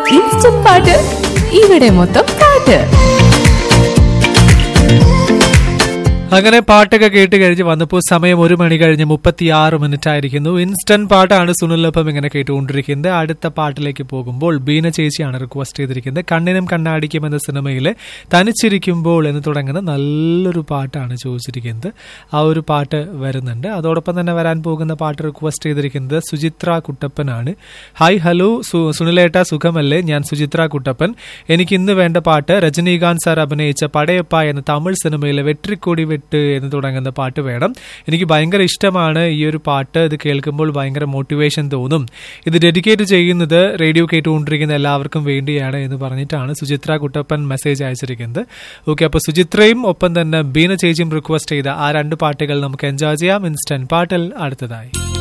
instant പാട്ട് ഇവിടെ മൊത്തം പാട്ട് അങ്ങനെ പാട്ടൊക്കെ കേട്ട് കഴിഞ്ഞ് വന്നപ്പോൾ സമയം ഒരു മണി കഴിഞ്ഞ് മുപ്പത്തിയാറ് മിനിറ്റ് ആയിരിക്കുന്നു ഇൻസ്റ്റന്റ് പാട്ടാണ് സുനിലൊപ്പം ഇങ്ങനെ കേട്ടുകൊണ്ടിരിക്കുന്നത് അടുത്ത പാട്ടിലേക്ക് പോകുമ്പോൾ ബീന ചേച്ചിയാണ് റിക്വസ്റ്റ് ചെയ്തിരിക്കുന്നത് കണ്ണിനും കണ്ണാടിക്കും എന്ന സിനിമയിലെ തനിച്ചിരിക്കുമ്പോൾ എന്ന് തുടങ്ങുന്ന നല്ലൊരു പാട്ടാണ് ചോദിച്ചിരിക്കുന്നത് ആ ഒരു പാട്ട് വരുന്നുണ്ട് അതോടൊപ്പം തന്നെ വരാൻ പോകുന്ന പാട്ട് റിക്വസ്റ്റ് ചെയ്തിരിക്കുന്നത് സുചിത്ര കുട്ടപ്പനാണ് ഹായ് ഹലോ സു- സുനിലേട്ട സുഖമല്ലേ ഞാൻ സുചിത്ര കുട്ടപ്പൻ എനിക്ക് ഇന്ന് വേണ്ട പാട്ട് രജനീകാന്ത് സാർ അഭിനയിച്ച പടയപ്പ എന്ന തമിഴ് സിനിമയിലെ വെട്രിക്കൊടി വെട്ട് എന്ന് തുടങ്ങുന്ന പാട്ട് വേണം എനിക്ക് ഭയങ്കര ഇഷ്ടമാണ് ഈ ഒരു പാട്ട് ഇത് കേൾക്കുമ്പോൾ ഭയങ്കര മോട്ടിവേഷൻ തോന്നും ഇത് ഡെഡിക്കേറ്റ് ചെയ്യുന്നത് റേഡിയോ കേട്ടുകൊണ്ടിരിക്കുന്ന എല്ലാവർക്കും വേണ്ടിയാണ് എന്ന് പറഞ്ഞിട്ടാണ് സുചിത്ര കുട്ടപ്പൻ മെസ്സേജ് അയച്ചിരിക്കുന്നത് ഓക്കെ അപ്പോൾ സുചിത്രയും ഒപ്പം തന്നെ ബീന ചേച്ചിയും റിക്വസ്റ്റ് ചെയ്ത ആ രണ്ട് പാട്ടുകൾ നമുക്ക് എൻജോയ് ചെയ്യാം ഇൻസ്റ്റന്റ് പാട്ടിൽ അടുത്തതായി